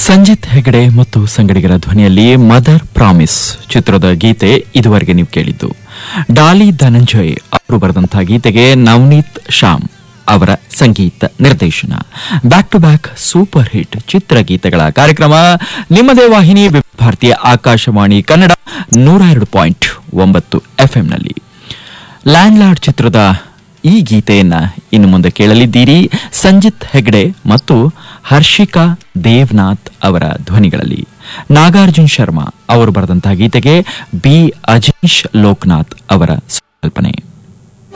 ಸಂಜಿತ್ ಹೆಗಡೆ ಮತ್ತು ಸಂಗಡಿಗರ ಧ್ವನಿಯಲ್ಲಿ mother promise ಚಿತ್ರದ ಗೀತೆ ಇದುವರೆಗೆ ನೀವು ಕೇಳಿದ್ದು ಡಾಲಿ ಧನಂಜಯ್ ಅವರು ಬರೆದಂತಹ ಗೀತೆಗೆ ನವನೀತ್ ಶ್ಯಾಮ್ ಅವರ ಸಂಗೀತ ನಿರ್ದೇಶನ back to back super hit ಚಿತ್ರಗೀತೆಗಳ ಕಾರ್ಯಕ್ರಮ ನಿಮ್ಮದೇ ವಾಹಿನಿ ವಿವಿಧ ಭಾರತೀಯ ಆಕಾಶವಾಣಿ ಕನ್ನಡ ನೂರ ಎರಡು ಪಾಯಿಂಟ್ ಒಂಬತ್ತು ಎಫ್ಎಂನಲ್ಲಿ ಲ್ಯಾಂಡ್ಲಾರ್ಡ್ ಚಿತ್ರದ ಈ ಗೀತೆಯನ್ನ ಇನ್ನು ಮುಂದೆ ಕೇಳಲಿದ್ದೀರಿ ಸಂಜಿತ್ ಹೆಗ್ಡೆ ಮತ್ತು ಹರ್ಷಿಕಾ ದೇವ್ನಾಥ್ ಅವರ ಧ್ವನಿಗಳಲ್ಲಿ ನಾಗಾರ್ಜುನ್ ಶರ್ಮಾ ಅವರು ಬರೆದಂತಹ ಗೀತೆಗೆ ಬಿ ಅಜೀಶ್ ಲೋಕನಾಥ್ ಅವರ ಕಲ್ಪನೆ